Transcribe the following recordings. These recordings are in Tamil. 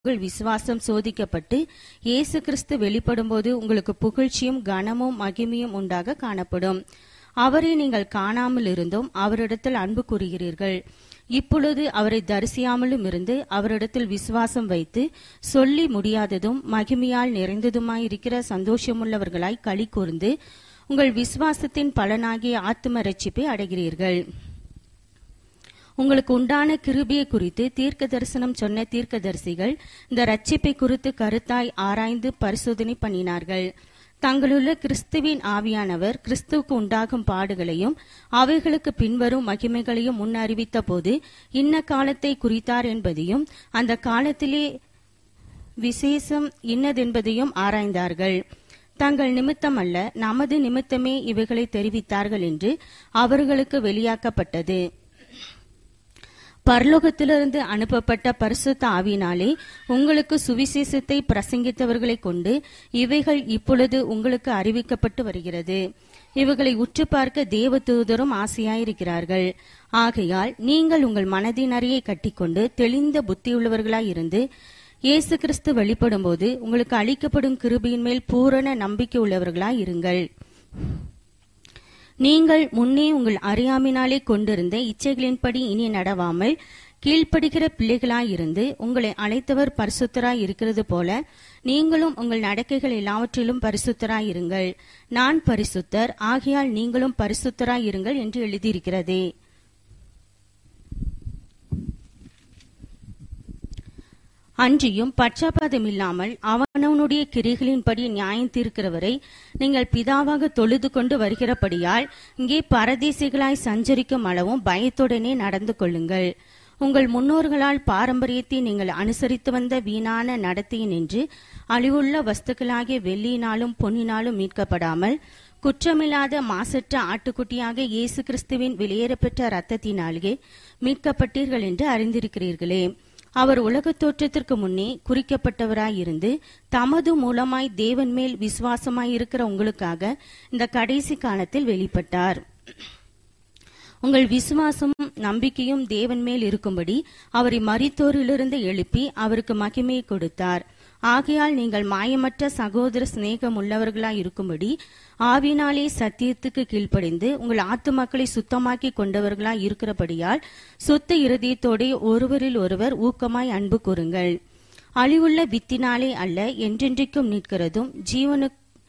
உங்கள் விசுவாசம் சோதிக்கப்பட்டு இயேசு கிறிஸ்து வெளிப்படும்போது உங்களுக்கு புகழ்ச்சியும் கனமும் மகிமையும் உண்டாக காணப்படும் அவரை நீங்கள் காணாமல் இருந்தும் அவரிடத்தில் அன்பு கூறுகிறீர்கள் இப்பொழுது அவரை தரிசியாமலும் இருந்து அவரிடத்தில் விசுவாசம் வைத்து சொல்லி முடியாததும் மகிமையால் நிறைந்ததுமாயிருக்கிற சந்தோஷமுள்ளவர்களாய் களி கூர்ந்து உங்கள் விசுவாசத்தின் பலனாகிய ஆத்தும ரட்சிப்பை அடைகிறீர்கள் உங்களுக்கு உண்டான கிருபியை குறித்து தீர்க்க தரிசனம் சொன்ன தீர்க்கதரிசிகள் இந்த ரட்சிப்பை குறித்து கருத்தாய் ஆராய்ந்து பரிசோதனை பண்ணினார்கள் தங்களுள்ள கிறிஸ்துவின் ஆவியானவர் கிறிஸ்துவுக்கு உண்டாகும் பாடுகளையும் அவைகளுக்கு பின்வரும் மகிமைகளையும் முன் அறிவித்த போது இன்ன காலத்தை குறித்தார் என்பதையும் அந்த காலத்திலே விசேஷம் இன்னதென்பதையும் ஆராய்ந்தார்கள் தங்கள் நிமித்தம் அல்ல நமது நிமித்தமே இவைகளை தெரிவித்தார்கள் என்று அவர்களுக்கு வெளியாக்கப்பட்டது பரலோகத்திலிருந்து அனுப்பப்பட்ட பரிசுத்த ஆவியினாலே உங்களுக்கு சுவிசேஷத்தை பிரசங்கித்தவர்களை கொண்டு இவைகள் இப்பொழுது உங்களுக்கு அறிவிக்கப்பட்டு வருகிறது இவைகளை உற்று பார்க்க தேவ தூதரும் ஆசையாயிருக்கிறார்கள் ஆகையால் நீங்கள் உங்கள் மனதின் அறையை கட்டிக்கொண்டு தெளிந்த புத்தியுள்ளவர்களாய் இருந்து இயேசு கிறிஸ்து வெளிப்படும்போது உங்களுக்கு அளிக்கப்படும் கிருபையின் மேல் பூரண நம்பிக்கை உள்ளவர்களாய் இருங்கள் நீங்கள் முன்னே உங்கள் அறியாமினாலே கொண்டிருந்த இச்சைகளின்படி இனி நடவாமல் கீழ்ப்படுகிற பிள்ளைகளாயிருந்து உங்களை அழைத்தவர் பரிசுத்தராய் இருக்கிறது போல நீங்களும் உங்கள் நடக்கைகள் எல்லாவற்றிலும் பரிசுத்தராய் இருங்கள் நான் பரிசுத்தர் ஆகையால் நீங்களும் பரிசுத்தராய் இருங்கள் என்று எழுதியிருக்கிறதே அன்றியும் பட்சபாதமில்லாமல் அவனவனுடைய கிரிகளின்படி நியாயம் தீர்க்கிறவரை நீங்கள் பிதாவாக தொழுது கொண்டு வருகிறபடியால் இங்கே பரதேசிகளாய் சஞ்சரிக்கும் அளவும் பயத்துடனே நடந்து கொள்ளுங்கள் உங்கள் முன்னோர்களால் பாரம்பரியத்தை நீங்கள் அனுசரித்து வந்த வீணான நடத்தையினின்று அழிவுள்ள வஸ்துக்களாகிய வெள்ளியினாலும் பொன்னினாலும் மீட்கப்படாமல் குற்றமில்லாத மாசற்ற ஆட்டுக்குட்டியாக இயேசு கிறிஸ்துவின் வெளியேறப்பெற்ற இரத்தத்தினாலே மீட்கப்பட்டீர்கள் என்று அறிந்திருக்கிறீர்களே அவர் உலகத் தோற்றத்திற்கு முன்னே குறிக்கப்பட்டவராயிருந்து தமது மூலமாய் தேவன் மேல் விசுவாசமாயிருக்கிற உங்களுக்காக இந்த கடைசி காலத்தில் வெளிப்பட்டார் உங்கள் விசுவாசமும் நம்பிக்கையும் தேவன் மேல் இருக்கும்படி அவரை மரித்தோரிலிருந்து எழுப்பி அவருக்கு மகிமையை கொடுத்தார் ஆகையால் நீங்கள் மாயமற்ற சகோதர சிநேகம் உள்ளவர்களாய் இருக்கும்படி ஆவினாலே சத்தியத்துக்கு கீழ்ப்படிந்து உங்கள் ஆத்து மக்களை சுத்தமாக்கி கொண்டவர்களாய் இருக்கிறபடியால் சுத்த இருதயத்தோടെ ஒருவரில் ஒருவர் ஊக்கமாய் அன்பு கூறுங்கள் அழிவுள்ள வித்தினாலே அல்ல என்றென்றைக்கும் நிற்கிறதும் ஜீவனு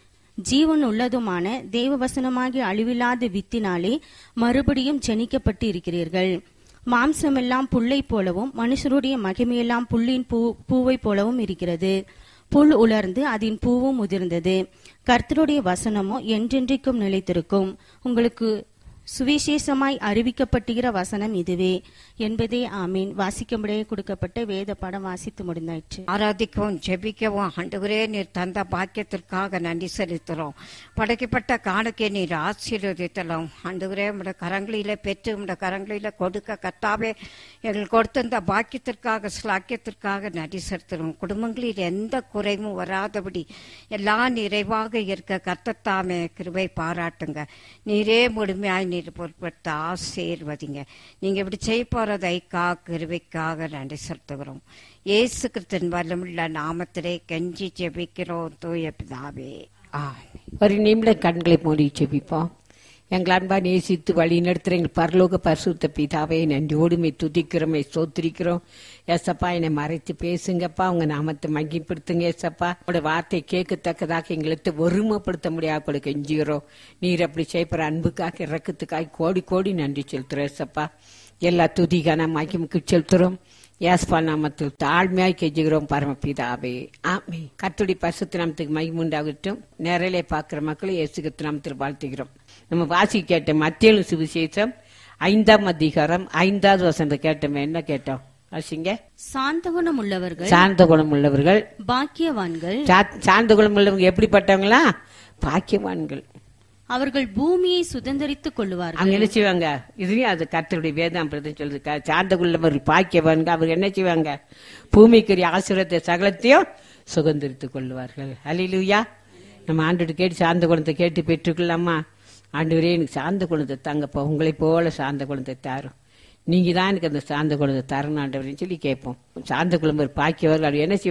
ஜீவன் உள்ளதுமான தேவவசனமாகிய அழிவில்லாத வித்தினாலே மறுபடியும் ஜனிக்கப்பட்டு இருக்கிறீர்கள் மாம்சமெல்லாம் புல்லை போலவும் மனுஷருடைய மகிமையெல்லாம் புல்லின் பூ பூவை போலவும் இருக்கிறது புல் உலர்ந்து அதன் பூவும் முதிர்ந்தது கர்த்தருடைய வசனமோ என்றென்றைக்கும் நிலைத்திருக்கும் உங்களுக்கு சுவிசேஷமாய் அறிவிக்கப்பட்டுகிற வசனம் இதுவே என்பதே ஆமீன் வாசிக்கும்படியே கொடுக்கப்பட்ட வேத படம் வாசித்து முடிந்தாயிற்று ஆராதிக்கவும் ஜெபிக்கவும் ஆண்டவரே நீர் தந்த பாக்கியத்திற்காக நன்றி செலுத்துகிறோம் படைக்கப்பட்ட காணுக்கை நீர் ஆசீர்வதித்தலாம் ஆண்டவரே உடைய கரங்களில பெற்று உடைய கரங்களில கொடுக்க கத்தாவே எங்கள் கொடுத்த இந்த பாக்கியத்திற்காக ஸ்லாக்கியத்திற்காக நன்றி செலுத்துகிறோம் குடும்பங்களில் எந்த குறைவும் வராதபடி எல்லாம் நிறைவாக இருக்க கர்த்தத்தாமே கிருபை பாராட்டுங்க நீரே முழுமையாய் நீர் பொருட்படுத்த ஆசீர்வதிங்க நீங்க இப்படி செய்ய போறதைக்கா கிருபைக்காக நன்றி செலுத்துகிறோம் இயேசு கிறிஸ்தன் வல்லமுள்ள நாமத்திலே கெஞ்சி ஜெபிக்கிறோம் தூய பிதாவே ஆமென் ஒரு நிமிடம் கண்களை மூடி செபிப்போம் எங்கள் அன்பா நேசித்து வழி நடத்துகிற எங்கள் பரலோக பரிசுத்த பிதாவே நன்றியோடுமை துதிக்கிறோமே சோத்திரிக்கிறோம் ஏசப்பா என்னை மறைத்து பேசுங்கப்பா உங்க நாமத்தை மகிப்படுத்துங்க ஏசப்பா உங்களோட வார்த்தை கேட்கத்தக்கதாக எங்களுக்கு ஒருமைப்படுத்த முடியாது கூட கெஞ்சுகிறோம் நீர் அப்படி செய்யப்படுற அன்புக்காக இறக்கத்துக்காக கோடி கோடி நன்றி செலுத்துறோம் ஏசப்பா எல்லா துதிகான மகிமுக்கு செலுத்துறோம் யாஸ்பா நாமத்தில் தாழ்மையாய் கெஞ்சுகிறோம் பரமபிதாவே ஆமே கத்துடி பசுத்து நாமத்துக்கு மகிமுண்டாகட்டும் நேரலே பார்க்கிற மக்களை இயேசுகித்து நாமத்தில் வாழ்த்துகிறோம் நம்ம வாசி கேட்ட மத்தியலும் சுவிசேஷம் ஐந்தாம் அதிகாரம் ஐந்தாவது வசந்த கேட்டோம் என்ன கேட்டோம் வாசிங்க சாந்த குணம் உள்ளவர்கள் சார்ந்த குணம் உள்ளவர்கள் பாக்கியவான்கள் சா- சார்ந்த குணம் உள்ளவங்க எப்படிப்பட்டவங்களா பாக்கியவான்கள் அவர்கள் பூமியை சுதந்தரித்துக் கொள்ளுவார்கள் அவங்க என்ன செய்வாங்க இதுலயும் அது கர்த்தருடைய வேதம் அப்படிதான் சொல்லுது க- சார்ந்த குள்ளவர் பாக்கியவான்க அவர் என்ன செய்வாங்க பூமிக்குரிய ஆசீர்வாதத்தை சகலத்தையும் சுதந்திரித்துக் கொள்வார்கள் அலிலுயா நம்ம ஆண்டு கேட்டு சார்ந்த குணத்தை கேட்டு பெற்றுக்கொள்ளாமா ஆண்டவரே எனக்கு சார்ந்த குணத்தை தாங்கப்பா உங்களை போல சார்ந்த குணத்தை தாரும் நீங்க தான் எனக்கு அந்த சாந்த குழந்தை தரணும் ஆண்டவரேன்னு சொல்லி கேட்போம் சாந்த குழம்பு பாக்கியவர்கள் என்ன செய்வாங்க